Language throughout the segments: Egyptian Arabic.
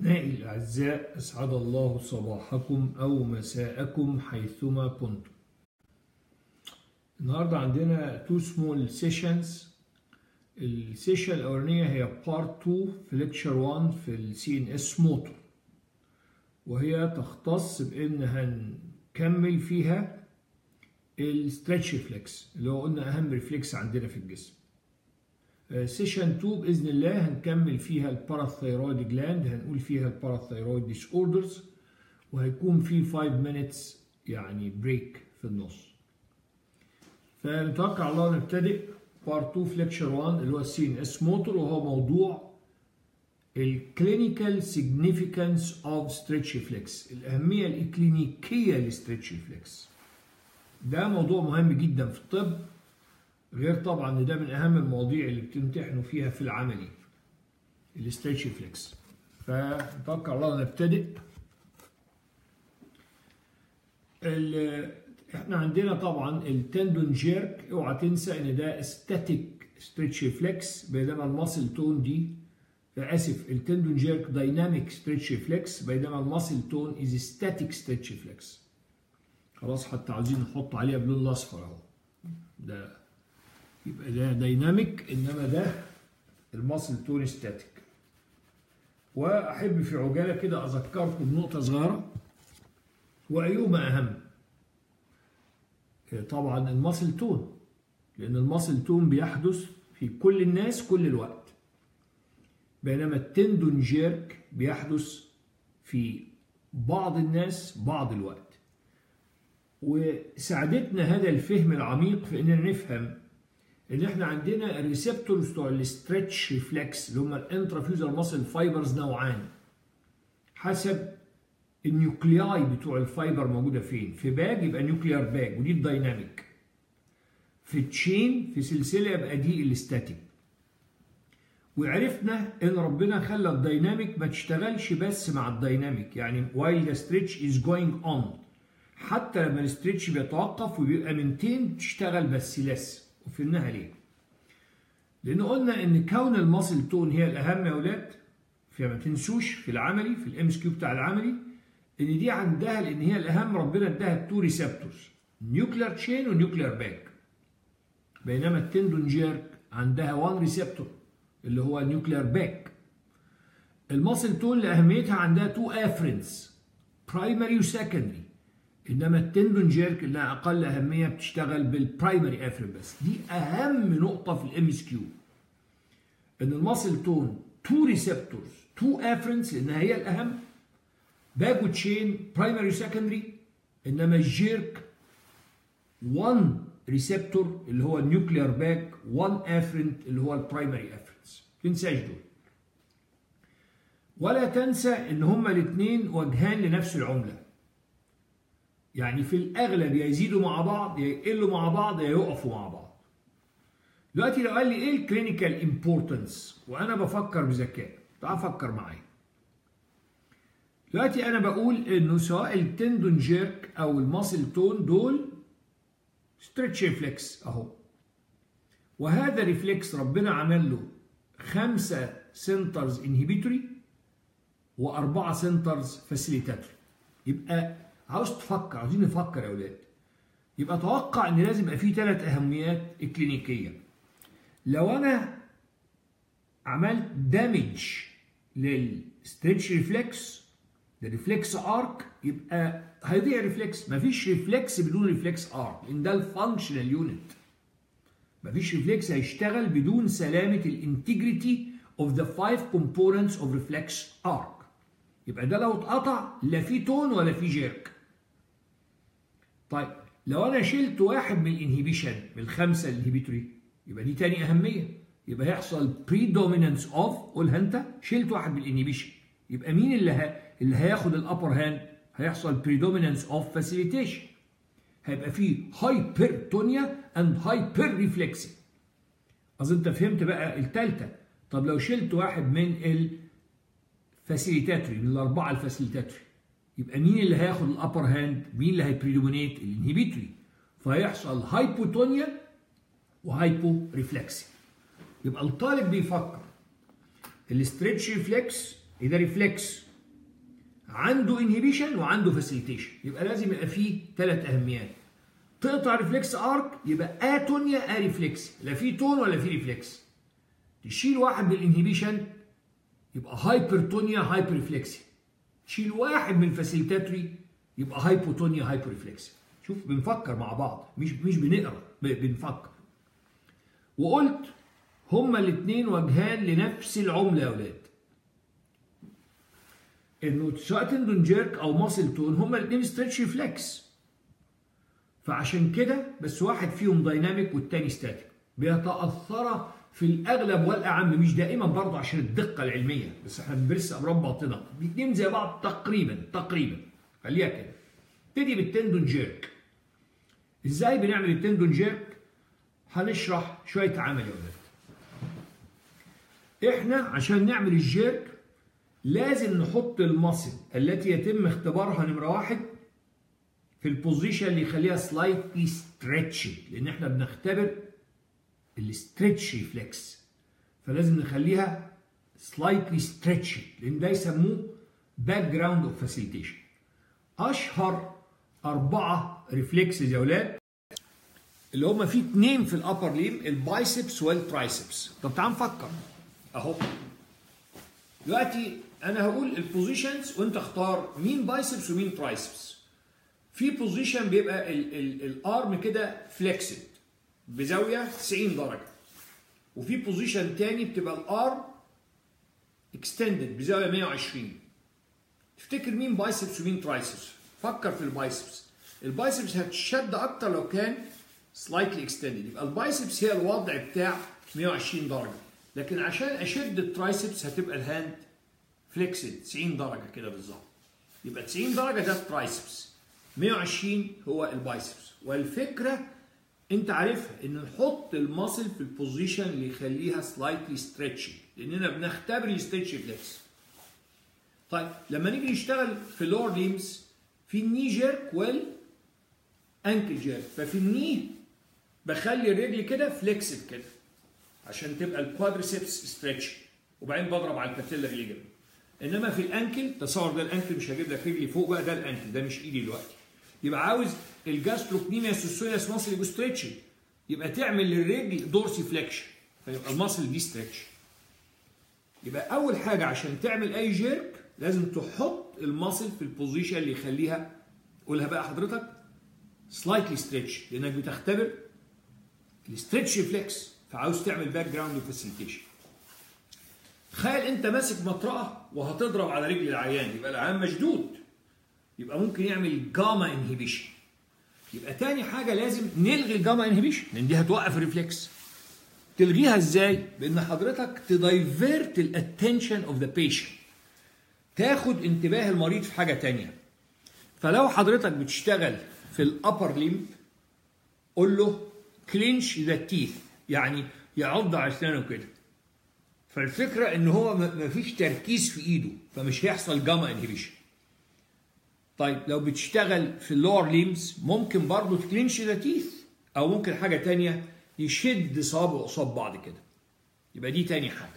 أبنائي الأعزاء أسعد الله صباحكم أو مساءكم حيثما كنتم النهاردة عندنا two small sessions السيشن الأولانية هي part 2 في lecture 1 في ال CNS motor وهي تختص بأن هنكمل فيها الستريتش ريفلكس اللي هو قلنا أهم ريفلكس عندنا في الجسم سيشن 2 باذن الله هنكمل فيها الباراثايرويد جلاند هنقول فيها الباراثايرويد ديس اوردرز وهيكون في 5 minutes يعني بريك في النص فنتوقع الله نبتدئ بارت 2 في ليكشر 1 اللي هو السي ان اس موتور وهو موضوع الكلينيكال سيجنيفيكانس اوف ستريتش ريفلكس الاهميه الاكلينيكيه للستريتش ريفلكس ده موضوع مهم جدا في الطب غير طبعا ان ده من اهم المواضيع اللي بتمتحنوا فيها في العملي الاستريتش فليكس فنتوقع الله نبتدئ احنا عندنا طبعا التندون جيرك اوعى تنسى ان ده ستاتيك ستريتش فليكس بينما الماسل تون دي اسف التندون جيرك دايناميك ستريتش فليكس بينما الماسل تون از ستاتيك ستريتش فليكس خلاص حتى عايزين نحط عليها باللون الاصفر اهو ده يبقى ده دايناميك انما ده الماسل تون ستاتيك واحب في عجاله كده اذكركم بنقطه صغيره وايهما اهم طبعا الماسل تون لان الماسل تون بيحدث في كل الناس كل الوقت بينما التندون جيرك بيحدث في بعض الناس بعض الوقت وساعدتنا هذا الفهم العميق في اننا نفهم ان احنا عندنا الريسبتورز بتوع الاسترتش ريفلكس اللي هم الانترافيوزر ماسل فايبرز نوعان حسب النيوكلياي بتوع الفايبر موجوده فين في باج يبقى نيوكليار باج ودي الدايناميك في تشين في سلسله يبقى دي الاستاتيك وعرفنا ان ربنا خلى الدايناميك ما تشتغلش بس مع الدايناميك يعني while the stretch is going on حتى لما الاسترتش بيتوقف وبيبقى منتين تشتغل بس لس وفهمناها ليه؟ لأن قلنا إن كون الماسل تون هي الأهم يا ولاد فما تنسوش في العملي في الام اس كيو بتاع العملي إن دي عندها لأن هي الأهم ربنا اداها تو ريسبتورز نيوكلير تشين ونيوكلير باك بينما التندون جيرك عندها وان ريسبتور اللي هو نيوكلير باك الماسل تون لأهميتها عندها تو افرنس برايمري وسكندري انما التندون جيرك اللي اقل اهميه بتشتغل بالبرايمري افرين بس دي اهم نقطه في الام اس كيو ان الماسل تون تو ريسبتورز تو افرنس لانها هي الاهم باك وتشين برايمري وسكندري انما الجيرك 1 ريسبتور اللي هو النيوكلير باك 1 افرنت اللي هو البرايمري افرنس تنساش دول ولا تنسى ان هما الاثنين وجهان لنفس العمله يعني في الاغلب يا يزيدوا مع بعض يا يقلوا مع بعض يا يقفوا مع بعض دلوقتي لو قال لي ايه الكلينيكال امبورتنس وانا بفكر بذكاء تعال فكر معايا دلوقتي انا بقول انه سواء التندون جيرك او الماسل تون دول ستريتش ريفلكس اهو وهذا ريفلكس ربنا عمل له خمسه سنترز انهبيتوري واربعه سنترز فاسيليتاتوري يبقى عاوز تفكر عاوزين نفكر يا اولاد يبقى توقع ان لازم يبقى فيه ثلاث اهميات اكلينيكيه لو انا عملت دامج للستريتش ريفلكس للريفلكس ارك يبقى هيضيع ريفلكس مفيش ريفلكس بدون ريفلكس ارك لان ده الفانكشنال يونت مفيش ريفلكس هيشتغل بدون سلامه الانتجريتي اوف ذا فايف كومبوننتس اوف ريفلكس ارك يبقى ده لو اتقطع لا في تون ولا في جيرك طيب لو انا شلت واحد من الانهبيشن من الخمسه الانهبيتوري يبقى دي تاني اهميه يبقى هيحصل بريدومينانس اوف قولها انت شلت واحد من الانهبيشن يبقى مين اللي ه... اللي هياخد الابر هاند هيحصل بريدومينانس اوف فاسيليتيشن هيبقى فيه هايبرتونيا اند هايبر ريفلكسي اظن انت فهمت بقى الثالثه طب لو شلت واحد من الفاسيليتاتوري من الاربعه الفاسيليتاتوري يبقى مين اللي هياخد الابر هاند مين اللي هيبريدومينيت الانهبيتوري فهيحصل هايبوتونيا وهايبو ريفلكسي يبقى الطالب بيفكر الاستريتش ريفلكس ده ريفلكس عنده انهبيشن وعنده فاسيليتيشن يبقى لازم يبقى فيه ثلاث اهميات تقطع ريفلكس ارك يبقى اتونيا اريفلكس لا في تون ولا في ريفلكس تشيل واحد بالانهبيشن يبقى هايبرتونيا هايبر ريفلكسي تشيل واحد من الفاسيليتاتوري يبقى هايبوتونيا هايبر ريفلكسي شوف بنفكر مع بعض مش مش بنقرا بنفكر وقلت هما الاثنين وجهان لنفس العمله يا اولاد انه سواء تندون جيرك او ماسل تون هما الاثنين ستريتش ريفلكس فعشان كده بس واحد فيهم دايناميك والتاني ستاتيك بيتاثر في الاغلب والاعم مش دائما برضه عشان الدقه العلميه بس احنا بندرس امراض باطنه الاثنين زي بعض تقريبا تقريبا خليها كده نبتدي بالتندون جيرك ازاي بنعمل التندون جيرك هنشرح شويه عمل يا ولاد احنا عشان نعمل الجيرك لازم نحط المصل التي يتم اختبارها نمره واحد في البوزيشن اللي يخليها سلايتلي ستريتشنج لان احنا بنختبر الستريتش ريفلكس فلازم نخليها سلايتلي ستريتشنج لان ده يسموه باك جراوند اوف فاسيليتيشن اشهر اربعه ريفلكسز يا اولاد اللي هم في اثنين في الابر ليم البايسبس والترايسبس طب تعال نفكر اهو دلوقتي انا هقول البوزيشنز وانت اختار مين بايسبس ومين ترايسبس في بوزيشن بيبقى الارم كده فليكسد بزاويه 90 درجه وفي بوزيشن تاني بتبقى الارم اكستندد بزاويه 120 تفتكر مين بايسبس ومين ترايسبس فكر في البايسبس البايسبس هتشد اكتر لو كان سلايتلي اكستندد يبقى البايسبس هي الوضع بتاع 120 درجه لكن عشان اشد الترايسبس هتبقى الهاند فليكسد 90 درجه كده بالظبط يبقى 90 درجه ده الترايسبس 120 هو البايسبس والفكره انت عارفها ان نحط الماسل في البوزيشن اللي يخليها سلايتلي ستريتشنج لاننا بنختبر الستريتش ريفلكس طيب لما نيجي نشتغل في اللور ليمز في الني جيرك والانكل جيرك ففي الني بخلي الرجل كده فليكسد كده عشان تبقى الكوادريسبس ستريتش وبعدين بضرب على الباتيلا ليجمنت انما في الانكل تصور ده الانكل مش هجيب لك رجلي فوق بقى ده الانكل ده مش ايدي دلوقتي يبقى عاوز الجاستروكنيميا سوسوياس ماسل يبقى ستريتشنج يبقى تعمل للرجل دورسي فليكشن فيبقى الماسل دي ستريتش يبقى اول حاجه عشان تعمل اي جيرك لازم تحط الماسل في البوزيشن اللي يخليها قولها بقى حضرتك سلايتلي ستريتش لانك بتختبر الستريتش ريفلكس فعاوز تعمل باك جراوند فاسيليتيشن تخيل انت ماسك مطرقه وهتضرب على رجل العيان يبقى العيان مشدود يبقى ممكن يعمل جاما انهبيشن يبقى تاني حاجه لازم نلغي الجاما انهبيشن لان دي هتوقف الريفلكس تلغيها ازاي بان حضرتك تدايفيرت الاتنشن اوف ذا بيشنت تاخد انتباه المريض في حاجه تانية فلو حضرتك بتشتغل في الابر ليمب قول له كلينش ذا تيث يعني يعض على اسنانه كده فالفكره ان هو مفيش تركيز في ايده فمش هيحصل جاما انهبيشن طيب لو بتشتغل في اللور ليمز ممكن برضه تكلينش ذا تيث او ممكن حاجه تانية يشد صابعه قصاد بعض كده يبقى دي تاني حاجه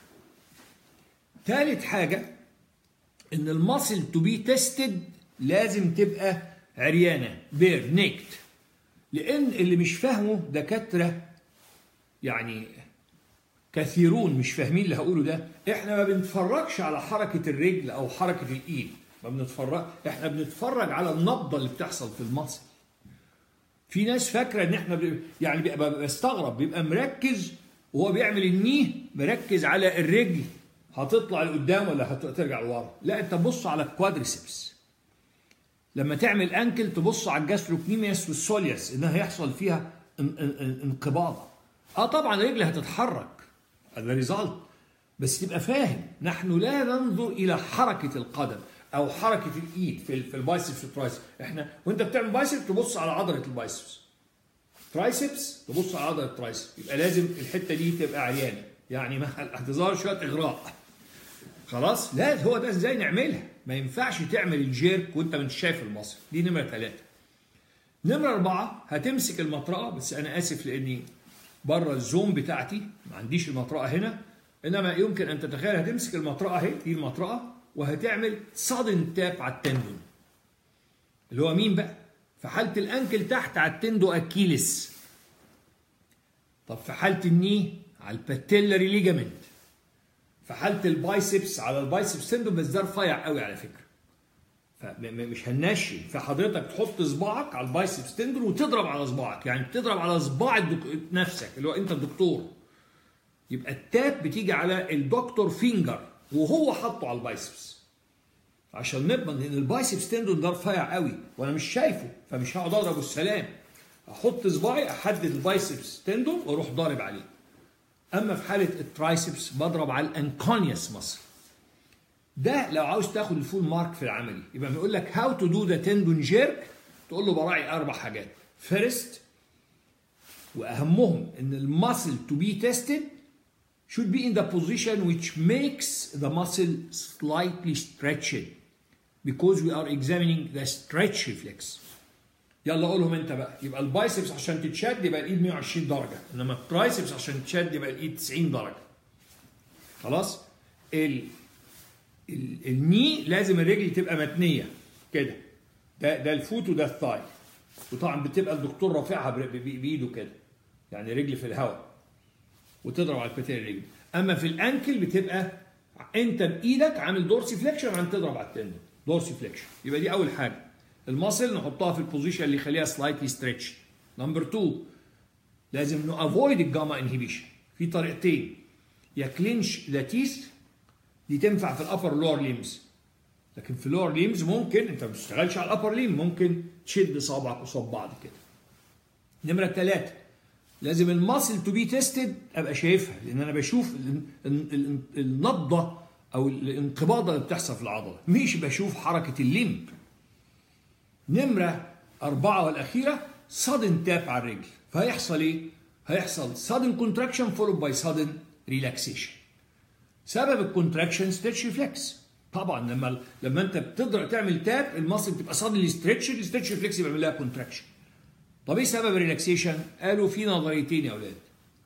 تالت حاجه ان الماسل تو بي تيستد لازم تبقى عريانه بير نيكت لان اللي مش فاهمه دكاتره يعني كثيرون مش فاهمين اللي هقوله ده احنا ما بنتفرجش على حركه الرجل او حركه الايد ما بنتفرج احنا بنتفرج على النبضه اللي بتحصل في المصل في ناس فاكره ان احنا ب... يعني بيبقى بستغرب بيبقى مركز وهو بيعمل النيه مركز على الرجل هتطلع لقدام ولا هترجع لورا لا انت بص على الكوادريسبس لما تعمل انكل تبص على الجاستروكنيمياس والسولياس انها هيحصل فيها انقباض اه طبعا الرجل هتتحرك هذا ريزالت بس تبقى فاهم نحن لا ننظر الى حركه القدم او حركه الايد في في البايسبس والترايسبس احنا وانت بتعمل بايسبس تبص على عضله البايسبس ترايسبس تبص على عضله الترايسبس يبقى لازم الحته دي تبقى عريانه يعني مع الاعتذار شويه اغراء خلاص لا هو ده ازاي نعملها ما ينفعش تعمل الجيرك وانت مش شايف المصل دي نمره ثلاثه نمره اربعه هتمسك المطرقه بس انا اسف لاني بره الزوم بتاعتي ما عنديش المطرقه هنا انما يمكن ان تتخيل هتمسك المطرقه اهي دي المطرقه وهتعمل صادن تاب على التندون اللي هو مين بقى في حاله الانكل تحت على التندو اكيلس طب في حاله الني على الباتيلري ليجامنت في حاله البايسبس على البايسبس تندون بس ده رفيع قوي على فكره فمش هنشي فحضرتك تحط صباعك على البايسبس تندون وتضرب على صباعك يعني بتضرب على صباع الدك... نفسك اللي هو انت الدكتور يبقى التاب بتيجي على الدكتور فينجر وهو حاطه على البايسبس عشان نضمن ان البايسبس تندون ده رفيع قوي وانا مش شايفه فمش هقعد اضربه السلام احط صباعي احدد البايسبس تندون واروح ضارب عليه اما في حاله الترايسبس بضرب على الانكونيوس مصر ده لو عاوز تاخد الفول مارك في العملي يبقى بيقول لك هاو تو دو ذا تندون جيرك تقول له براعي اربع حاجات فيرست واهمهم ان الماسل تو بي تيستد should be in the position which makes the muscle slightly stretched because we are examining the stretch reflex يلا قولهم انت بقى يبقى البايسبس عشان تتشد يبقى الايد 120 درجه انما الترايسبس عشان تتشد يبقى الايد 90 درجه خلاص ال ال الني لازم الرجل تبقى متنيه كده ده ده الفوت وده الثاي وطبعا بتبقى الدكتور رافعها بايده كده يعني رجل في الهواء وتضرب على البتين الرجل اما في الانكل بتبقى انت بايدك عامل دورسي فليكشن عشان تضرب على التندون دورسي فليكشن يبقى دي اول حاجه الماسل نحطها في البوزيشن اللي يخليها سلايتلي ستريتش نمبر 2 لازم نافويد الجاما انهبيشن في طريقتين يا كلينش ذا تيث دي تنفع في الابر لور ليمز لكن في اللور ليمز ممكن انت ما بتشتغلش على الابر ليم ممكن تشد صابعك قصاد بعض كده نمره ثلاثه لازم الماسل تو بي تيستد ابقى شايفها لان انا بشوف النبضه او الانقباضه اللي بتحصل في العضله مش بشوف حركه الليمب نمره اربعه والاخيره صدن تاب على الرجل فهيحصل ايه؟ هيحصل صدن كونتراكشن فولود باي صدن ريلاكسيشن سبب الكونتراكشن ستريتش ريفلكس طبعا لما لما انت بتقدر تعمل تاب المصل بتبقى صدن ستريتش الستريتش ريفلكس بيعمل لها كونتراكشن طب ايه سبب الريلاكسيشن؟ قالوا في نظريتين يا اولاد.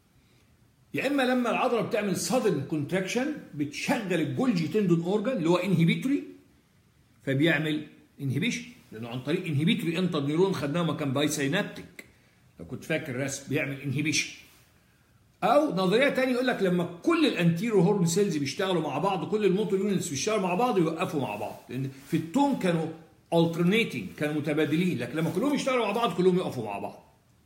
يا اما لما العضله بتعمل سادن كونتراكشن بتشغل الجولجي تندون اورجان اللي هو انهبيتوري فبيعمل انهبيشن لانه عن طريق انهبيتوري انتر نيرون خدناه مكان باي سينابتيك لو كنت فاكر الرسم بيعمل انهبيشن او نظريه ثانيه يقول لك لما كل الانتيرو هورن سيلز بيشتغلوا مع بعض كل الموتور يونتس بيشتغلوا مع بعض يوقفوا مع بعض لان في التون كانوا alternating كانوا متبادلين لكن لما كلهم يشتغلوا مع بعض كلهم يقفوا مع بعض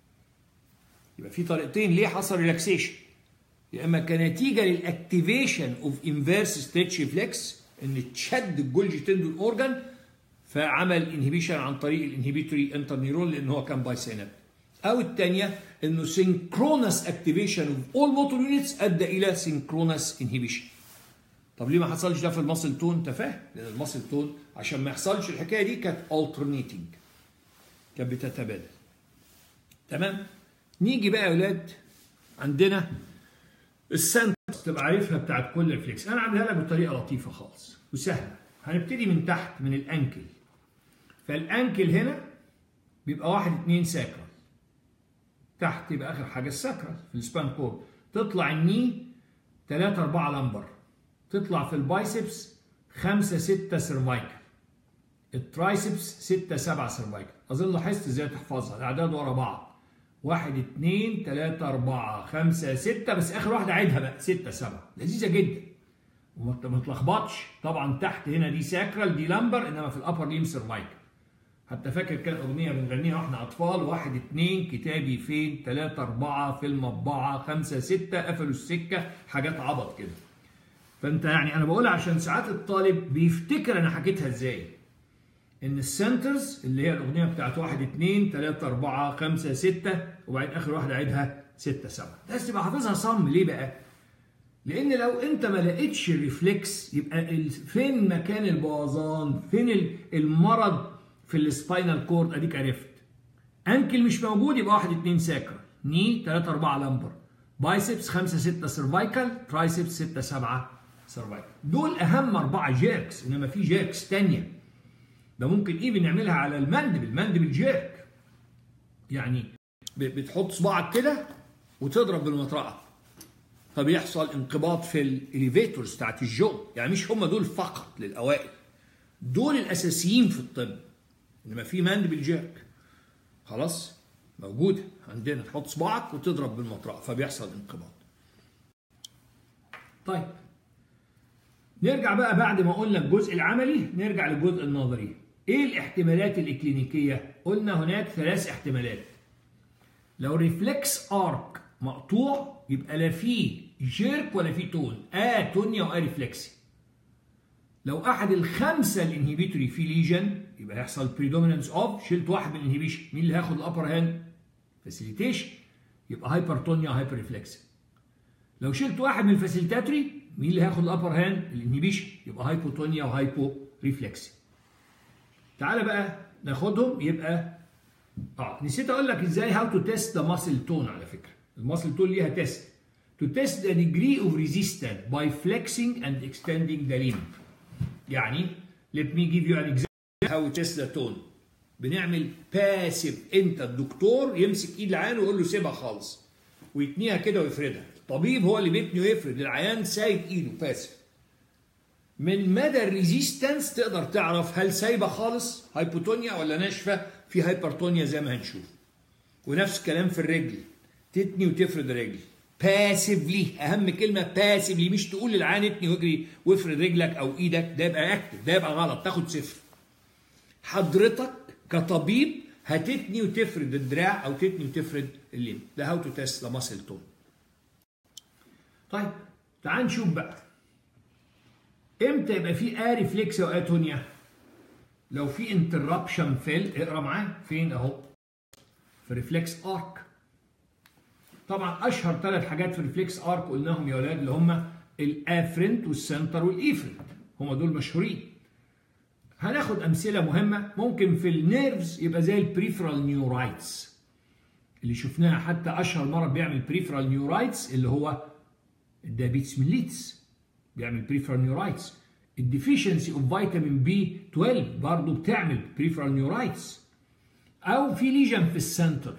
يبقى في طريقتين ليه حصل ريلاكسيشن يا اما كنتيجه للاكتيفيشن اوف انفيرس ستريتش ريفلكس ان تشد الجولجي تندون اورجان فعمل انهبيشن عن طريق الانهبيتوري انتر نيرون لان هو كان باي سيناب او الثانيه انه سينكرونس اكتيفيشن اوف اول موتور يونتس ادى الى سينكرونس انهبيشن طب ليه ما حصلش ده في الماسل تون انت فاهم لان الماسل تون عشان ما يحصلش الحكايه دي كانت alternating كانت بتتبادل تمام نيجي بقى يا اولاد عندنا السنتر تبقى عارفها بتاعت كل ريفلكس انا عاملها لك بطريقه لطيفه خالص وسهله هنبتدي من تحت من الانكل فالانكل هنا بيبقى واحد اتنين ساكرال تحت يبقى اخر حاجه الساكرال في السبان كورد تطلع الني 3 4 لمبر تطلع في البايسبس 5 6 سيرفايكل الترايسبس 6 7 سيرفايكل اظن لاحظت ازاي تحفظها الاعداد ورا بعض 1 2 3 4 5 6 بس اخر واحده عيدها بقى 6 7 لذيذه جدا وما تلخبطش طبعا تحت هنا دي ساكرال دي لمبر انما في الابر ليم سيرفايكل حتى فاكر كان اغنيه بنغنيها واحنا اطفال واحد اتنين كتابي فين تلاتة اربعة في المطبعة خمسة ستة قفلوا السكة حاجات عبط كده فانت يعني انا بقولها عشان ساعات الطالب بيفتكر انا حكيتها ازاي ان السنترز اللي هي الاغنيه بتاعت واحد اتنين تلاتة اربعة خمسة ستة وبعدين اخر واحده عيدها ستة سبعة لازم تبقى حافظها صم ليه بقى؟ لان لو انت ما لقيتش الريفلكس يبقى فين مكان البوظان فين المرض في السباينال كورد اديك عرفت انكل مش موجود يبقى واحد اتنين ساكر ني 3 4 لمبر بايسبس 5 6 سيرفايكال ترايسبس 6 7 سيرفايكال دول اهم اربعه جيركس انما في جيركس ثانيه ده ممكن ايفن نعملها على المندبل المندبل جيرك يعني بتحط صباعك كده وتضرب بالمطرقه فبيحصل انقباض في الاليفيتورز بتاعت الجو يعني مش هم دول فقط للاوائل دول الاساسيين في الطب انما في ماندبل جيرك خلاص موجوده عندنا تحط صباعك وتضرب بالمطرقه فبيحصل انقباض طيب نرجع بقى بعد ما قلنا الجزء العملي نرجع للجزء النظري ايه الاحتمالات الاكلينيكيه قلنا هناك ثلاث احتمالات لو ريفلكس ارك مقطوع يبقى لا فيه جيرك ولا فيه تون اتونيا واريفلكسي لو احد الخمسه الانهبيتوري في ليجن يبقى هيحصل بريدومينانس اوف شلت واحد من الانهبيشن مين اللي هياخد الابر هاند فاسيليتيشن يبقى هايبرتونيا وهايبر ريفلكسي لو شلت واحد من الفاسيليتاتوري مين اللي هياخد الابر هاند الانهبيشن يبقى هايبوتونيا وهايبو ريفلكسي تعالى بقى ناخدهم يبقى اه نسيت اقول لك ازاي هاو تو تيست ذا ماسل تون على فكره الماسل تون ليها تيست to test the degree of resistance by flexing and extending the limb يعني let me give you an example how to test the tone بنعمل باسيف انت الدكتور يمسك ايد العيان ويقول له سيبها خالص ويتنيها كده ويفردها الطبيب هو اللي بيتني ويفرد العيان سايب ايده باسف من مدى الريزيستنس تقدر تعرف هل سايبه خالص هايبوتونيا ولا ناشفه في هايبرتونيا زي ما هنشوف ونفس الكلام في الرجل تتني وتفرد الرجل باسفلي اهم كلمه باسفلي مش تقول للعيان اتني واجري وافرد رجلك او ايدك ده يبقى اكتف ده يبقى غلط تاخد صفر حضرتك كطبيب هتتني وتفرد الدراع او تتني وتفرد الليم ده هاو تو تيست ذا ماسل تون طيب تعال نشوف بقى امتى يبقى في اريفلكس واتونيا لو في انتربشن فيل اقرا معايا فين اهو في ريفلكس ارك طبعا اشهر ثلاث حاجات في ريفلكس ارك قلناهم يا اولاد اللي هم الافرنت والسنتر والايفرنت هم دول مشهورين هناخد امثله مهمه ممكن في النيرفز يبقى زي البريفرال نيورايتس اللي شفناها حتى اشهر مرض بيعمل بريفرال نيورايتس اللي هو الدايابيتس ميليتس بيعمل بريفرال نيورايتس الديفيشنسي اوف فيتامين بي 12 برضه بتعمل بريفرال نيورايتس او في ليجن في السنتر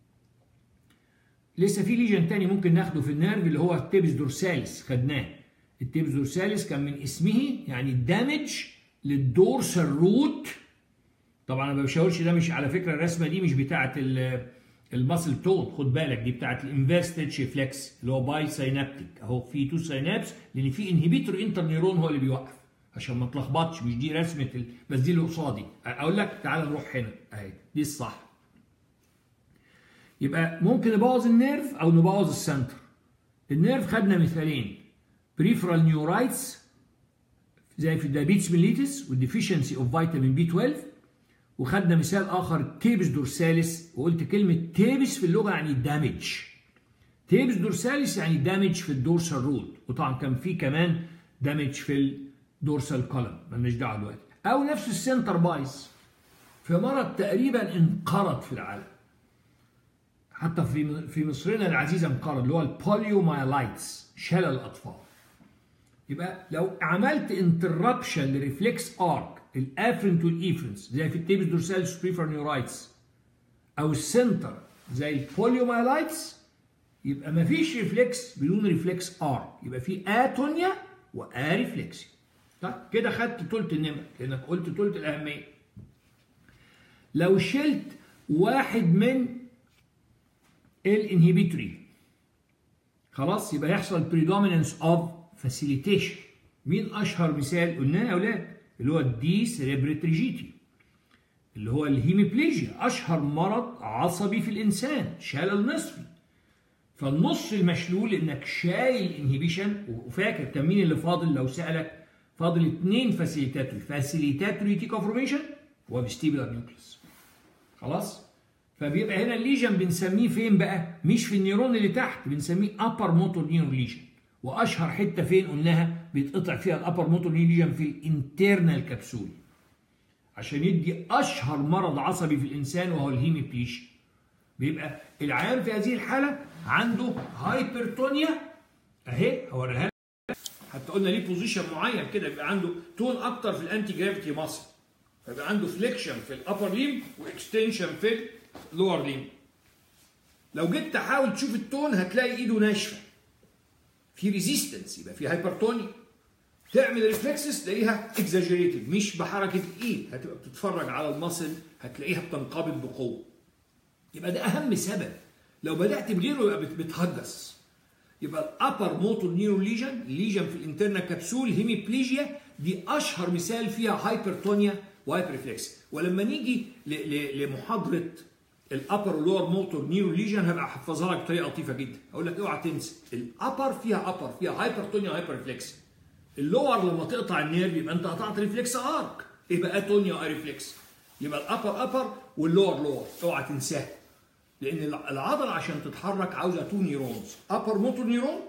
لسه في ليجن تاني ممكن ناخده في النيرف اللي هو التيبس دورساليس خدناه التيبس دورساليس كان من اسمه يعني دامج للدورسال روت طبعا انا ما بشاورش ده مش على فكره الرسمه دي مش بتاعه الماسل تون خد بالك دي بتاعه الانفستد فليكس اللي هو باي ساينابتيك اهو في تو ساينابس لان في انهبيتور انتر نيرون هو اللي بيوقف عشان ما تلخبطش مش دي رسمه ال... بس دي اللي قصادي اقول لك تعال نروح هنا اهي دي الصح يبقى ممكن نبوظ النيرف او نبوظ السنتر النيرف خدنا مثالين بريفرال نيورايتس زي في الدايابيتس ميليتس والديفيشنسي اوف فيتامين بي 12 وخدنا مثال اخر تيبس دورساليس وقلت كلمه تيبس في اللغه يعني دامج تيبس دورساليس يعني دامج في الدورسال روت وطبعا كان في كمان دامج في الدورسال كولم مالناش دعوه دلوقتي او نفس السنتر بايس في مرض تقريبا انقرض في العالم حتى في في مصرنا العزيزه انقرض اللي هو البوليومايلايتس شلل الاطفال يبقى لو عملت انتربشن لريفلكس ارك الافرنت والايفرنس زي في التيبس دورساليس بريفر نيورايتس او السنتر زي البوليومايلايتس يبقى ما فيش ريفلكس بدون ريفلكس ارك يبقى في اتونيا واريفلكسي طيب كده خدت تلت النمر لانك قلت تلت الاهميه لو شلت واحد من الانهبيتوري خلاص يبقى يحصل predominance of facilitation مين اشهر مثال قلناه يا اولاد اللي هو الدي سيريبريتريجيتي اللي هو الهيميبليجيا اشهر مرض عصبي في الانسان شلل نصفي فالنص المشلول انك شايل انهبيشن وفاكر كان مين اللي فاضل لو سالك فاضل اثنين فاسيليتاتوري فاسيليتاتوري تيكا فورميشن وبستيبلر نيوكليس خلاص فبيبقى هنا الليجن بنسميه فين بقى مش في النيرون اللي تحت بنسميه ابر موتور نيورون ليجن واشهر حته فين قلناها بيتقطع فيها الابر موتور نيورون ليجن في الانترنال كبسول عشان يدي اشهر مرض عصبي في الانسان وهو الهيميبليشيا بيبقى العيان في هذه الحاله عنده هايبرتونيا اهي هوريها حتى قلنا ليه بوزيشن معين كده بيبقى عنده تون اكتر في الانتي جرافيتي ماسل فيبقى عنده فليكشن في الابر ليم واكستنشن في اللور ليم لو جيت تحاول تشوف التون هتلاقي ايده ناشفه في ريزيستنس يبقى في هايبرتونيا تعمل ريفلكسز تلاقيها اكزاجريتد مش بحركه الايد هتبقى بتتفرج على المصل هتلاقيها بتنقبض بقوه يبقى ده اهم سبب لو بدات بغيره يبقى بتهجس يبقى الابر موتور نيورو ليجن ليجن في الانترنا كبسول هيميبليجيا دي اشهر مثال فيها هايبرتونيا وهايبر ريفلكس ولما نيجي لمحاضره الابر واللور موتور نيورو ليجن هبقى احفظها لك بطريقه لطيفه جدا اقول لك اوعى تنسى الابر فيها ابر فيها هايبرتونيا وهايبر ريفلكس اللور لما تقطع النيرف يبقى انت قطعت ريفلكس ارك يبقى اتونيا واي ريفلكس يبقى الابر ابر واللور لور اوعى تنساه لان العضله عشان تتحرك عاوزه تو نيرونز ابر موتور نيرون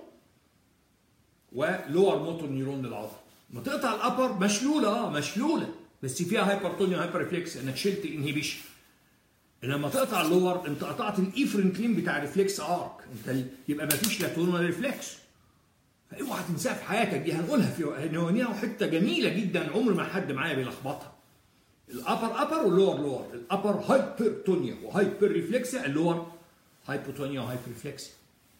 ولور موتور نيرون للعضله لما تقطع الابر مشلوله اه مشلوله بس فيها هايبرتونيا وهايبر ريفلكس انك شلت انهيبيشن لما تقطع اللور انت قطعت الايفرنكلين بتاع ريفلكس ارك انت يبقى ما فيش لا تون ولا ريفلكس فاوعى تنساها في حياتك دي هنقولها في نوانيها حته جميله جدا عمر ما حد معايا بيلخبطها الابر ابر واللور لور الابر هايبرتونيا وهايبر ريفلكسيا اللور هايبوتونيا وهايبر ريفلكسيا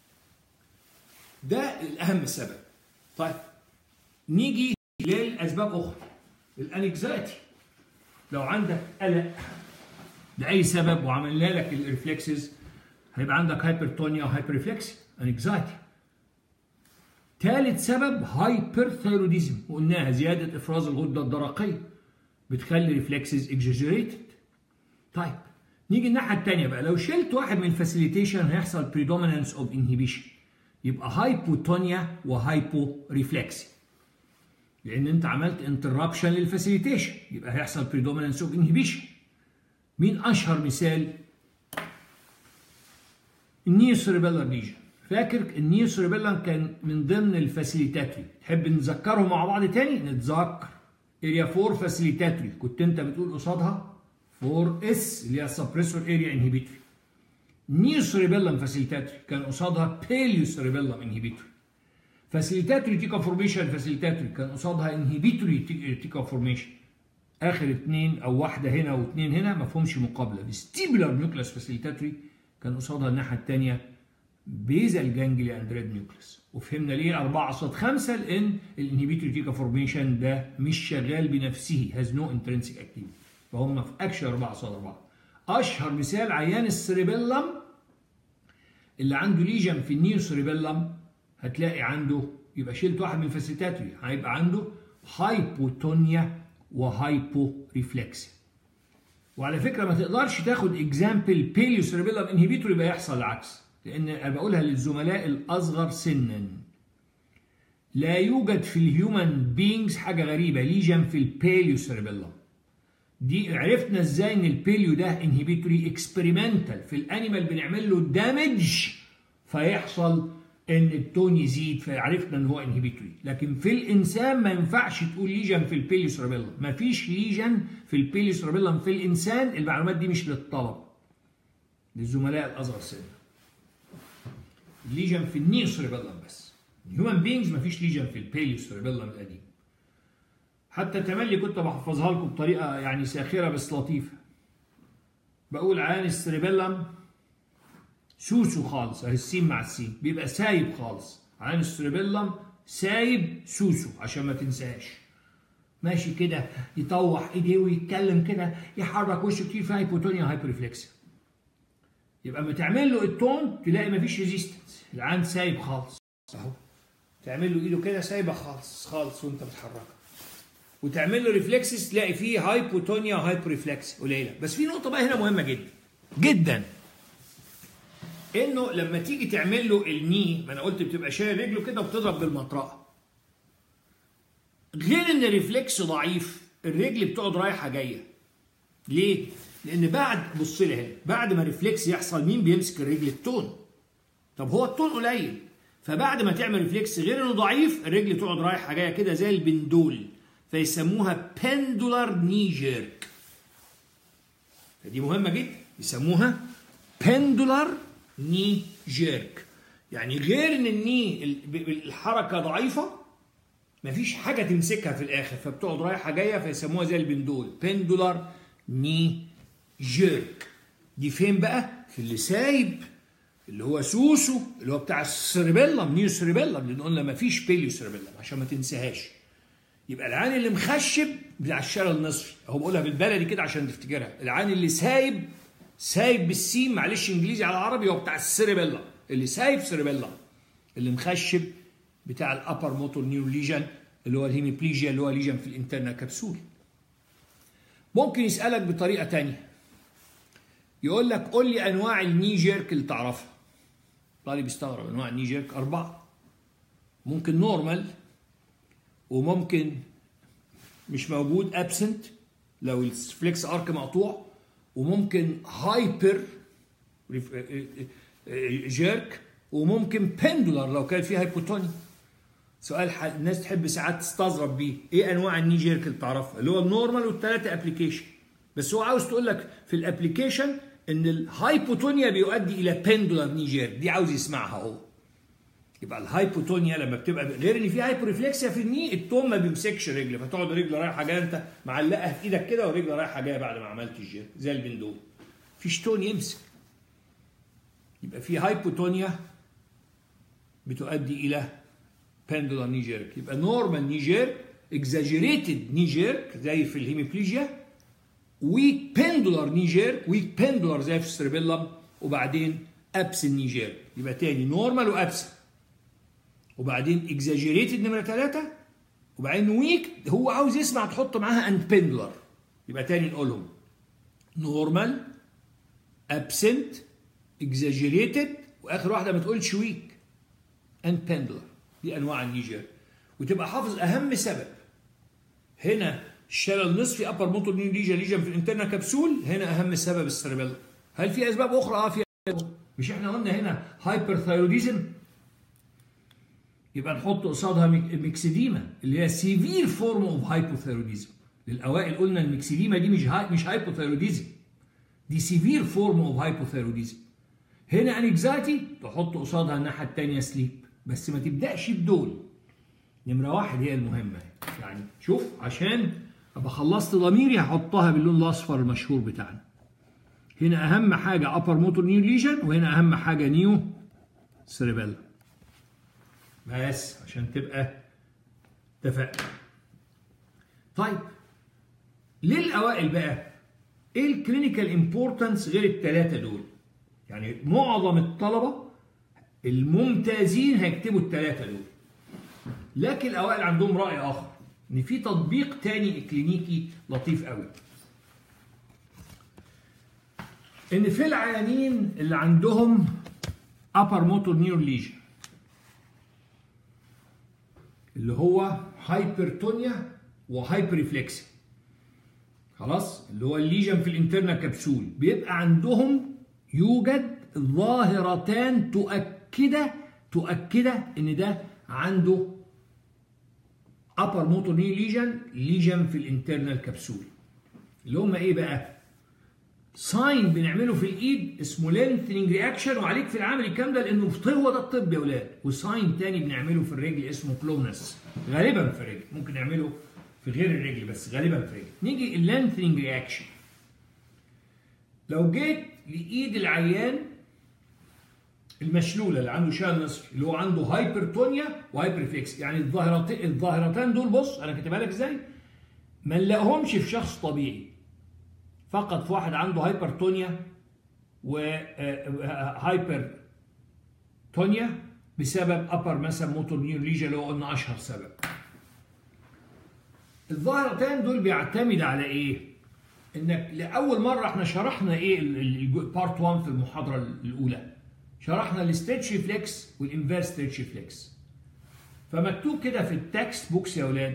ده الاهم سبب طيب نيجي للاسباب اخرى الانكزايتي لو عندك قلق لاي سبب وعملنا لك الريفلكسز هيبقى عندك هايبرتونيا وهايبر ريفلكسيا انكزايتي ثالث سبب هايبر ثيروديزم وقلناها زياده افراز الغده الدرقيه بتخلي ريفلكسز اكزاجريتد طيب نيجي الناحيه الثانيه بقى لو شلت واحد من الفاسيليتيشن هيحصل بريدومينانس اوف انهيبيشن يبقى هايبوتونيا وهايبو ريفلكسي لان انت عملت انتربشن للفاسيليتيشن يبقى هيحصل بريدومينانس اوف انهيبيشن مين اشهر مثال النيو سيربيلر ليجن فاكر النيو سيربيلر كان من ضمن الفاسيليتاتري تحب نذكرهم مع بعض تاني نتذكر اريا 4 فاسيليتاتري كنت انت بتقول قصادها 4 اس اللي هي سبريسور اريا انهبيتوري نيو سيربيلم فاسيليتاتري كان قصادها بيليو سيربيلم انهبيتوري فاسيليتاتري تيكا فورميشن فاسيليتاتري كان قصادها انهبيتوري تيكا فورميشن اخر اثنين او واحده هنا واثنين هنا ما فيهمش مقابله الستيبولار نيوكلاس فاسيليتاتري كان قصادها الناحيه الثانيه بيزال جانجليا اند ريد نيوكليس وفهمنا ليه 4 قصاد 5 لان الانهبيتوري تيكا فورميشن ده مش شغال بنفسه هاز نو انترنسيك اكتيفيتي فهم في اكشن 4 قصاد 4 اشهر مثال عيان السريبيلم اللي عنده ليجن في النيو سريبيلم هتلاقي عنده يبقى شلت واحد من الفاسيتاتري هيبقى عنده هايبوتونيا وهايبو ريفلكس وعلى فكره ما تقدرش تاخد اكزامبل بيليو سريبيلم انهبيتور يبقى يحصل العكس لان انا بقولها للزملاء الاصغر سنا لا يوجد في الهيومن بينجز حاجه غريبه ليجن في البيليو سيربيلم دي عرفنا ازاي ان البيليو ده انهبيتوري اكسبيرمنتال في الانيمال بنعمل له دامج فيحصل ان التون يزيد فعرفنا ان هو انهبيتوري لكن في الانسان ما ينفعش تقول ليجن في البيليو سيربيلم ما فيش ليجن في البيليو سيربيلم في الانسان المعلومات دي مش للطلب للزملاء الاصغر سنا ليجن في النيو سيربيلم بس الهيومن بينجز مفيش ليجن في البيليو سيربيلم القديم حتى تملي كنت بحفظها لكم بطريقه يعني ساخره بس لطيفه بقول عيان السيربيلم سوسو خالص اهي السين مع السين بيبقى سايب خالص عيان السيربيلم سايب سوسو عشان ما تنساش ماشي كده يطوح ايديه ويتكلم كده يحرك وشه كتير في هايبوتونيا هايبرفلكسيا يبقى ما تعمل له التون تلاقي ما فيش ريزيستنس العين سايب خالص اهو تعمل له ايده كده سايبه خالص خالص وانت بتحركها وتعمل له ريفلكسز تلاقي فيه هايبوتونيا وهايبو ريفلكس قليله بس في نقطه بقى هنا مهمه جدا جدا انه لما تيجي تعمل له الني ما انا قلت بتبقى شايل رجله كده وبتضرب بالمطرقه غير ان الريفلكس ضعيف الرجل بتقعد رايحه جايه ليه؟ لان بعد بص لي هنا بعد ما ريفلكس يحصل مين بيمسك الرجل التون طب هو التون قليل فبعد ما تعمل ريفلكس غير انه ضعيف الرجل تقعد رايحه جايه كده زي البندول فيسموها بندولار ني جيرك فدي مهمه جدا يسموها بندولار ني جيرك يعني غير ان الني الحركه ضعيفه مفيش حاجه تمسكها في الاخر فبتقعد رايحه جايه فيسموها زي البندول بندولار ني جيرك دي فين بقى في اللي سايب اللي هو سوسو اللي هو بتاع السريبيلم نيو سريبيلم لان قلنا ما فيش بيليو سريبيلم عشان ما تنساهاش يبقى العين اللي مخشب بتاع الشلل النصفي هو بقولها بالبلدي كده عشان تفتكرها العين اللي سايب سايب بالسين معلش انجليزي على عربي هو بتاع السريبيلم اللي سايب سريبيلم اللي مخشب بتاع الابر موتور نيو ليجن اللي هو الهيميبليجيا اللي هو ليجن في الانترنا كبسول ممكن يسألك بطريقة تانية يقول لك قول لي أنواع الني جيرك اللي تعرفها طالب يستغرب أنواع الني جيرك أربعة ممكن نورمال وممكن مش موجود ابسنت لو الفليكس ارك مقطوع وممكن هايبر جيرك وممكن بندولار لو كان فيه هايبوتوني سؤال حل... الناس تحب ساعات تستظرف بيه ايه انواع الني جيرك اللي تعرفها اللي هو النورمال والثلاثه ابلكيشن بس هو عاوز تقول لك في الابلكيشن ان الهايبوتونيا بيؤدي الى بندولار ني جيرك دي عاوز يسمعها هو يبقى الهايبوتونيا لما بتبقى غير ان في هايبوريفلكسيا في الني التوم ما بيمسكش رجل فتقعد رجل رايحه جايه انت معلقها في ايدك كده ورجل رايحه جايه بعد ما عملت الجير زي البندول فيش تون يمسك يبقى في هايبوتونيا بتؤدي الى بندولار ني جيرك يبقى نورمال ني جيرك اكزاجيريتد ني جيرك زي في الهيميبليجيا ويك بندولار ني جيرك ويك بندولار زي في السيربيلم وبعدين ابسن ني جيرك يبقى تاني نورمال وابسن وبعدين اكزاجيريتد نمره ثلاثة وبعدين ويك هو عاوز يسمع تحط معاها اند بندلر يبقى تاني نقولهم نورمال ابسنت اكزاجيريتد واخر واحده ما تقولش ويك اند بندلر دي انواع النيجر وتبقى حافظ اهم سبب هنا الشلل النصفي ابر موتور نيو ليجن ليجن في الانترنا كبسول هنا اهم سبب السيربيلا هل في اسباب اخرى اه في أسباب. مش احنا قلنا هنا هايبر ثايروديزم يبقى نحط قصادها ميكسيديما اللي هي سيفير فورم اوف هايبوثايروديزم للاوائل قلنا الميكسيديما دي مش هاي مش هايبوثايروديزم دي سيفير فورم اوف هايبوثايروديزم هنا انكزايتي تحط قصادها الناحيه الثانيه سليب بس ما تبداش بدول نمره واحد هي المهمه يعني شوف عشان ابقى خلصت ضميري هحطها باللون الاصفر المشهور بتاعنا هنا اهم حاجه ابر موتور نيو ليجن وهنا اهم حاجه نيو سيريبيلا بس عشان تبقى اتفقنا طيب ليه الاوائل بقى ايه الكلينيكال امبورتنس غير الثلاثه دول يعني معظم الطلبه الممتازين هيكتبوا الثلاثه دول لكن الاوائل عندهم راي اخر ان في تطبيق تاني كلينيكي لطيف قوي ان في العيانين اللي عندهم upper motor neuron lesion اللي هو هايبرتونيا وهايبريفلكسيا خلاص اللي هو الليجن في الانترنال كبسول بيبقى عندهم يوجد ظاهرتان تؤكد تؤكد ان ده عنده upper motor knee lesion ليجن في الانترنال كبسول اللي هم ايه بقى ساين بنعمله في الايد اسمه لينثنينج رياكشن وعليك في العمل الكلام ده لانه هو ده الطب يا اولاد وساين تاني بنعمله في الرجل اسمه كلونس غالبا في الرجل ممكن نعمله في غير الرجل بس غالبا في الرجل نيجي اللينثنينج رياكشن لو جيت لايد العيان المشلوله اللي عنده شلل نصفي اللي هو عنده هايبرتونيا وهايبرفلكس يعني الظاهرتين الظاهرتان دول بص انا كاتبها لك ازاي ما نلاقيهمش في شخص طبيعي فقط في واحد عنده هايبرتونيا وهايبر تونيا بسبب ابر مثلا موتور نيور ليجن اللي هو قلنا اشهر سبب الظاهرتين دول بيعتمد على ايه انك لاول مره احنا شرحنا ايه البارت 1 في المحاضره الاولى شرحنا الستريتش ريفلكس والانفيرس ستريتش ريفلكس فمكتوب كده في التكست بوكس يا اولاد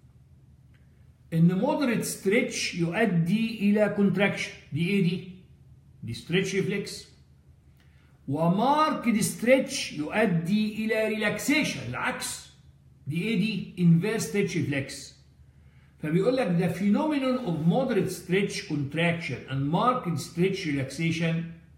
ان مودريت ستريتش يؤدي الى كونتراكشن دي ايه دي دي ستريتش ريفلكس وماركد ستريتش يؤدي الى ريلاكسيشن العكس دي ايه دي انفيرس ستريتش ريفلكس فبيقول لك the phenomenon of moderate stretch contraction and marked stretch relaxation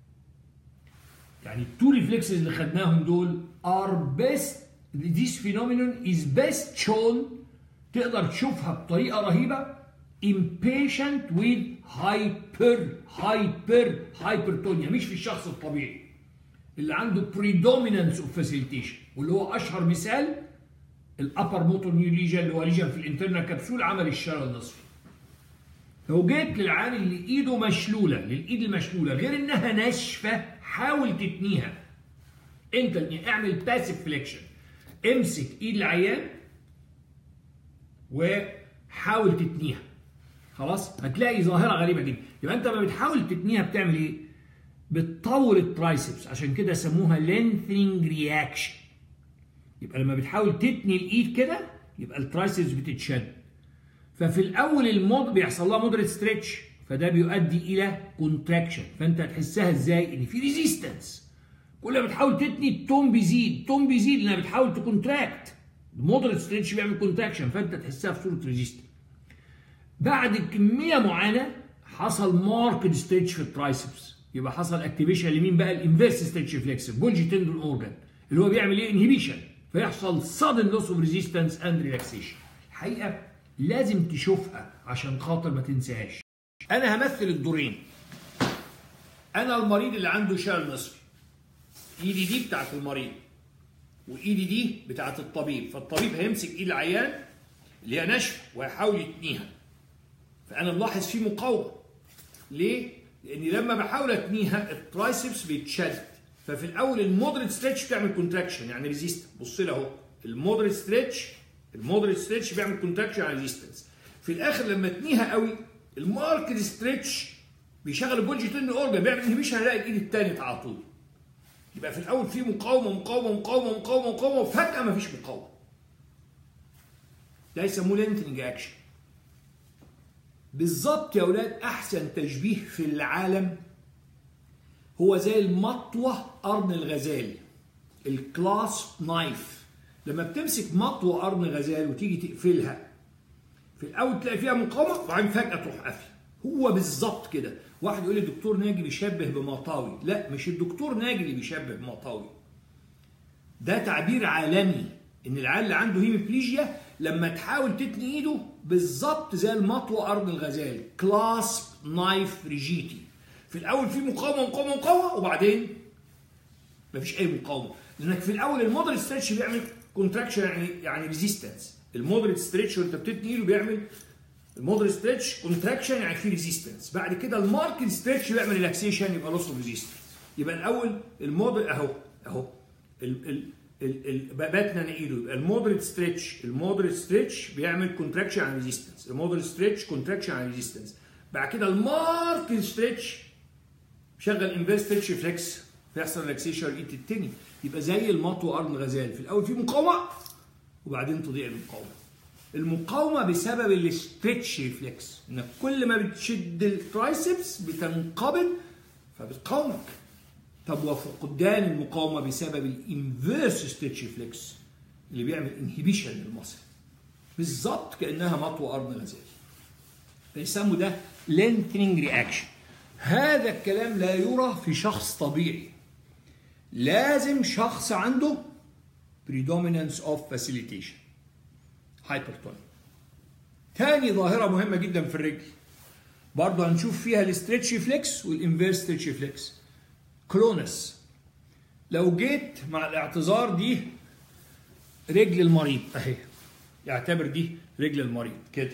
يعني التو ريفلكسز اللي خدناهم دول are best this phenomenon is best shown تقدر تشوفها بطريقه رهيبه impatient with hyper hyper hypertonia مش في الشخص الطبيعي اللي عنده predominance اوف فاسيليتيشن واللي هو اشهر مثال الابر موتور نيو ليجن اللي هو ليجن في الانترنال كبسول عمل الشلل النصفي لو جيت للعيان اللي ايده مشلوله للايد المشلوله غير انها ناشفه حاول تتنيها انت اعمل باسيف فليكشن امسك ايد العيان وحاول تتنيها خلاص هتلاقي ظاهره غريبه جدا يبقى انت لما بتحاول تتنيها بتعمل ايه بتطور الترايسبس عشان كده سموها لينثنينج رياكشن يبقى لما بتحاول تتني الايد كده يبقى الترايسبس بتتشد ففي الاول المود بيحصل لها مودريت ستريتش فده بيؤدي الى كونتراكشن فانت هتحسها ازاي ان في ريزيستنس كل ما بتحاول تتني التون بيزيد التون بيزيد لانها بتحاول تكونتراكت المودريت ستريتش بيعمل كونتراكشن فانت تحسها في صوره ريزيستنس بعد كميه معينه حصل ماركت ستريتش في الترايسبس يبقى حصل اكتيفيشن لمين بقى الانفيرس ستريتش فليكس بولجي تندون اورجان اللي هو بيعمل ايه انهبيشن فيحصل sudden loss of resistance and relaxation الحقيقه لازم تشوفها عشان خاطر ما تنساهاش انا همثل الدورين انا المريض اللي عنده شلل نصفي ايدي دي بتاعت المريض وايدي دي بتاعت الطبيب فالطبيب هيمسك ايد العيان اللي هي ناشفه ويحاول يتنيها فانا ملاحظ في مقاومه ليه لاني لما بحاول اتنيها الترايسبس بيتشد ففي الاول المودريت ستريتش بتعمل كونتراكشن يعني ريزيست بص لي اهو المودريت ستريتش المودريت ستريتش بيعمل كونتراكشن يعني ريزيستنس في الاخر لما تنيها قوي الماركت ستريتش بيشغل البولجي تن اورجن بيعمل انهبيشن هلاقي الايد الثانيه على طول يبقى في الاول في مقاومه مقاومه مقاومه مقاومه مقاومه وفجاه ما فيش مقاومه ده يسموه لينتنج اكشن بالظبط يا اولاد احسن تشبيه في العالم هو زي المطوه قرن الغزال الكلاس نايف لما بتمسك مطوه قرن غزال وتيجي تقفلها في الاول تلاقي فيها مقاومه وبعدين فجاه تروح قافله هو بالظبط كده واحد يقول لي الدكتور ناجي بيشبه بمطاوي لا مش الدكتور ناجي اللي بيشبه بمطاوي ده تعبير عالمي ان العيال اللي عنده هيموبليجيا لما تحاول تتني ايده بالظبط زي المطوه ارض الغزال كلاسب نايف ريجيتي في الاول في مقاومه مقاومه مقاومه وبعدين مفيش اي مقاومه لانك في الاول المودريت ستريتش بيعمل كونتراكشن يعني يعني ريزيستنس المودريت ستريتش وانت بتتني ايده بيعمل المودريت ستريتش كونتراكشن يعني في ريزيستنس بعد كده الماركت ستريتش بيعمل ريلاكسيشن يبقى لوس اوف ريزيستنس يبقى الاول المودر اهو اهو ال ال ال ال باتنا ايده يبقى المودريت ستريتش المودريت ستريتش بيعمل كونتراكشن عن ريزيستنس المودريت ستريتش كونتراكشن عن ريزيستنس بعد كده الماركت ستريتش شغل انفيرس ستريتش فليكس فيحصل ريلاكسيشن الايد التاني يبقى زي المطو ارض الغزال في الاول في مقاومه وبعدين تضيع المقاومه المقاومه بسبب الاستريتش ريفلكس انك كل ما بتشد الترايسبس بتنقبض فبتقاومك طب وفقدان المقاومه بسبب الانفيرس ستريتش ريفلكس اللي بيعمل انهبيشن للمصل بالظبط كانها مطوه ارض غزال فيسموا ده لينثنينج رياكشن هذا الكلام لا يرى في شخص طبيعي لازم شخص عنده predominance of facilitation هايبرتوني تاني ظاهرة مهمة جدا في الرجل برضه هنشوف فيها الاستريتش فليكس والانفيرس ستريتش فليكس كرونس لو جيت مع الاعتذار دي رجل المريض اهي يعتبر دي رجل المريض كده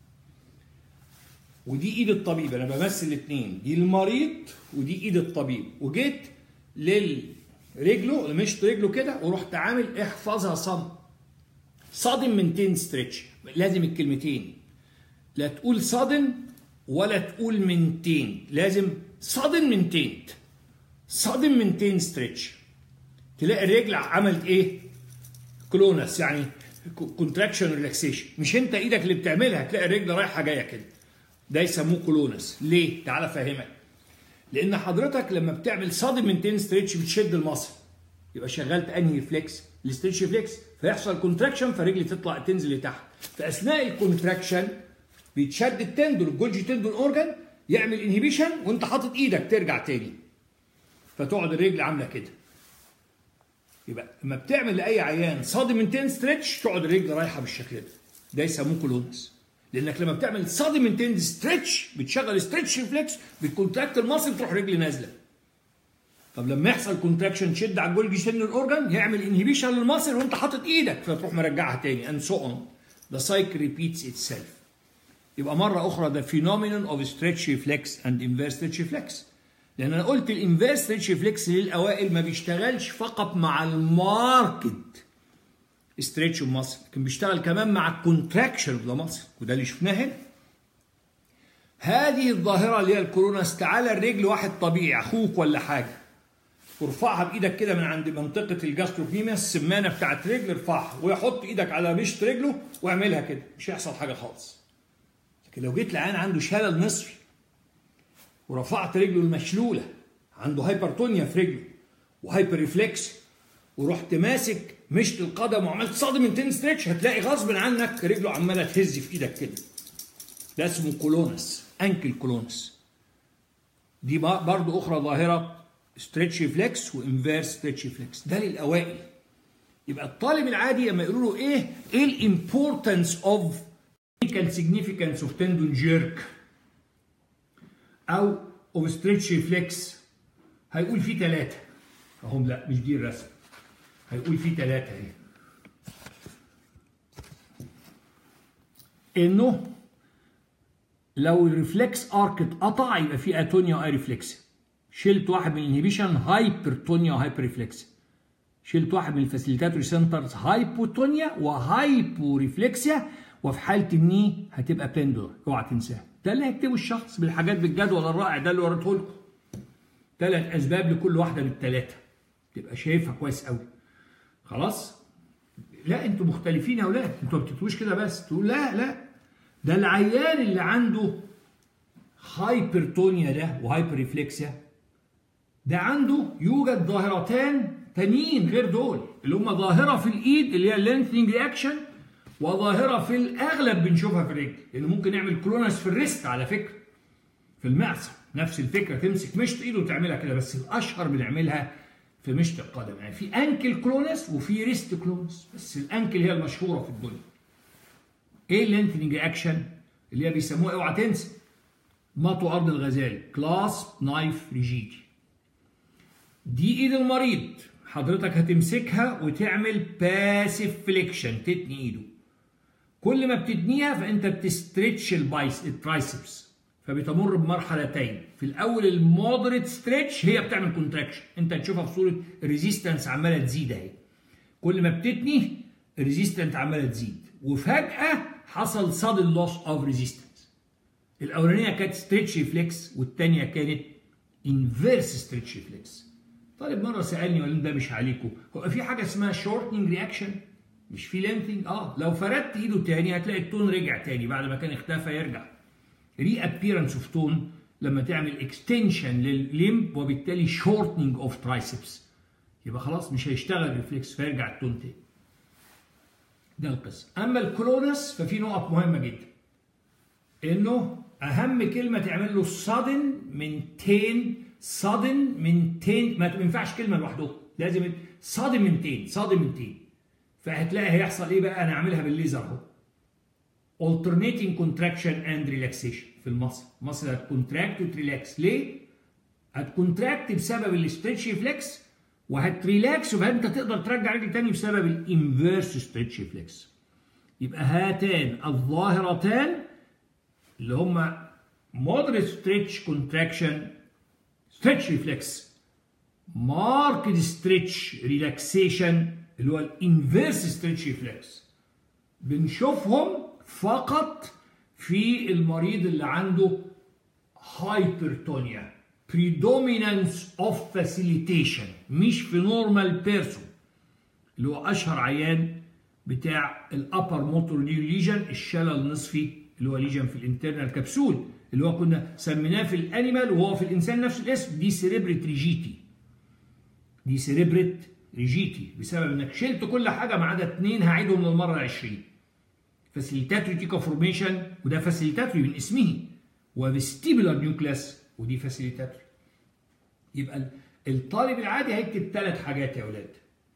ودي ايد الطبيب انا بمثل الاثنين دي المريض ودي ايد الطبيب وجيت للرجله مشط رجله كده ورحت عامل احفظها صم صادم من تين ستريتش لازم الكلمتين لا تقول صادم ولا تقول من تين لازم صادم من تين صادم من تين ستريتش تلاقي الرجل عملت ايه كلونس يعني كونتراكشن ريلاكسيشن مش انت ايدك اللي بتعملها تلاقي الرجل رايحه جايه كده ده يسموه كلونس ليه تعال افهمك لان حضرتك لما بتعمل صادم من تين ستريتش بتشد المصل يبقى شغلت انهي فليكس الاستريتش فليكس فيحصل كونتراكشن فرجلي تطلع تنزل لتحت في اثناء الكونتراكشن بيتشد التندون الجولجي تندون اورجان يعمل انهبيشن وانت حاطط ايدك ترجع تاني فتقعد الرجل عامله كده يبقى لما بتعمل لاي عيان صادم من تين ستريتش تقعد الرجل رايحه بالشكل ده ده يسموه كولونس لانك لما بتعمل صادم من تين ستريتش بتشغل ستريتش ريفلكس بتكونتراكت المصل تروح رجل نازله طب لما يحصل كونتراكشن تشد على الجولجي سن الاورجن يعمل انهبيشن للمصل وانت حاطط ايدك فتروح مرجعها تاني and so on the cycle repeats itself يبقى مرة أخرى the phenomenon of stretch reflex and inverse stretch reflex لأن أنا قلت الانفيرس stretch reflex للأوائل ما بيشتغلش فقط مع الماركت stretch of muscle لكن بيشتغل كمان مع الكونتراكشن of the muscle وده اللي شفناه هنا هذه الظاهرة اللي هي الكوروناس تعالى الرجل واحد طبيعي أخوك ولا حاجة وارفعها بايدك كده من عند منطقه الجاستروبيميا السمانه بتاعت رجل ارفعها ويحط ايدك على مشط رجله واعملها كده مش هيحصل حاجه خالص لكن لو جيت لعيان عنده شلل نصفي ورفعت رجله المشلوله عنده هايبرتونيا في رجله وهايبر ريفلكس ورحت ماسك مشط القدم وعملت صادم انتين ستريتش هتلاقي غصب عنك رجله عماله تهز في ايدك كده ده اسمه كولونس انكل كولونس دي برضو اخرى ظاهره ستريتش فليكس وانفيرس ستريتش فليكس ده للاوائل يبقى الطالب العادي لما يقولوا له ايه ايه الامبورتنس اوف clinical significance of tendon jerk او اوف ستريتش فليكس هيقول في ثلاثه اهم لا مش دي الرسم هيقول في ثلاثه اهي انه لو الريفلكس ارك اتقطع يبقى في اتونيا واي ريفلكس شلت واحد من الانهبيشن هايبرتونيا وهايبر ريفلكس شلت واحد من الفاسيليتاتوري سنترز هايبوتونيا وهايبو ريفلكسيا وفي حاله الني هتبقى بندور اوعى تنساها ده اللي هيكتبه الشخص بالحاجات بالجدول الرائع ده اللي وريته لكم ثلاث اسباب لكل واحده من الثلاثه تبقى شايفها كويس قوي خلاص لا انتوا مختلفين يا اولاد انتوا ما بتكتبوش كده بس تقول لا لا ده العيان اللي عنده هايبرتونيا ده وهايبر ريفلكسيا ده عنده يوجد ظاهرتان تانيين غير دول اللي هم ظاهره في الايد اللي هي اللينثنج رياكشن وظاهره في الاغلب بنشوفها في الرجل لان ممكن نعمل كلونس في الريست على فكره في المعصم نفس الفكره تمسك مشط ايده وتعملها كده بس الاشهر بنعملها في مشط القدم يعني في انكل كلونس وفي ريست كلونس بس الانكل هي المشهوره في الدنيا ايه اللينثنج رياكشن اللي هي بيسموها اوعى تنسى مطو ارض الغزال كلاس نايف ريجيدي دي ايد المريض حضرتك هتمسكها وتعمل باسيف فليكشن تتني ايده كل ما بتتنيها فانت بتستريتش البايس الترايسبس فبتمر بمرحلتين في الاول المودريت ستريتش هي بتعمل كونتراكشن انت تشوفها في صوره الريزيستنس عماله تزيد اهي كل ما بتتني الريزيستنس عماله تزيد وفجاه حصل صاد لوس اوف ريزيستنس الاولانيه كانت ستريتش ريفلكس والثانيه كانت انفيرس ستريتش ريفلكس طالب مره سالني وقال ده مش عليكم هو في حاجه اسمها شورتنج رياكشن مش في لينثنج اه لو فردت ايده تاني هتلاقي التون رجع تاني بعد ما كان اختفى يرجع ري ابييرنس اوف تون لما تعمل اكستنشن للليمب وبالتالي شورتنج اوف ترايسبس يبقى خلاص مش هيشتغل ريفلكس فيرجع التون تاني ده القصه اما الكلونس ففي نقط مهمه جدا انه اهم كلمه تعمل له sudden maintain sudden maintain ما ينفعش كلمه لوحده لازم sudden maintain sudden maintain فهتلاقي هيحصل ايه بقى انا اعملها بالليزر اهو alternating contraction and relaxation في المصل المصل هتكونتراكت وتريلاكس ليه؟ هتكونتراكت بسبب الاستريتش ريفلكس وهتريلاكس وبعدين انت تقدر ترجع رجل تاني بسبب الانفيرس ستريتش ريفلكس يبقى هاتان الظاهرتان اللي هما moderate stretch contraction stretch reflex marked stretch relaxation اللي هو الانفيرس stretch reflex بنشوفهم فقط في المريض اللي عنده hypertonia predominance of facilitation مش في normal person اللي هو اشهر عيان بتاع الابر موتور ليجن الشلل النصفي اللي هو ليجن في الانترنال كبسول اللي هو كنا سميناه في الانيمال وهو في الانسان نفس الاسم دي سيريبريت ريجيتي دي سيريبريت ريجيتي بسبب انك شلت كل حاجه ما عدا اثنين هعيدهم للمره العشرين فاسيليتاتوري تيكا فورميشن وده فاسيليتاتوري من اسمه وفيستيبولار نيوكلاس ودي فاسيليتاتوري يبقى الطالب العادي هيكتب ثلاث حاجات يا اولاد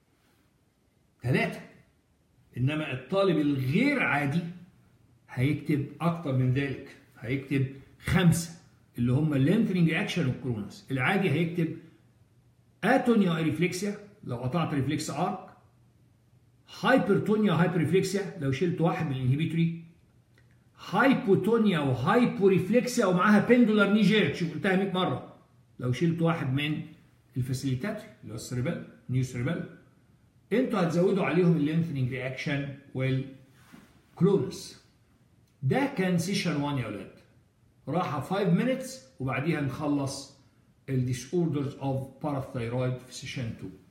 ثلاثه انما الطالب الغير عادي هيكتب اكتر من ذلك هيكتب خمسه اللي هم اللينثنج اكشن والكرونس العادي هيكتب اتونيا ريفلكسيا لو قطعت ريفلكس ارك هايبرتونيا هايبريفلكسيا لو شلت واحد من الانهبيتوري هايبوتونيا وهايبوريفلكسيا ومعاها بندولار ني جيرك شوف قلتها 100 مره لو شلت واحد من الفاسيليتاتري اللي هو السريبل نيو سريبل انتوا هتزودوا عليهم اللينثنينج رياكشن والكلونس ده كان سيشن 1 يا اولاد راحه 5 minutes وبعديها نخلص الديس اوردرز اوف باراثايرويد في سيشن 2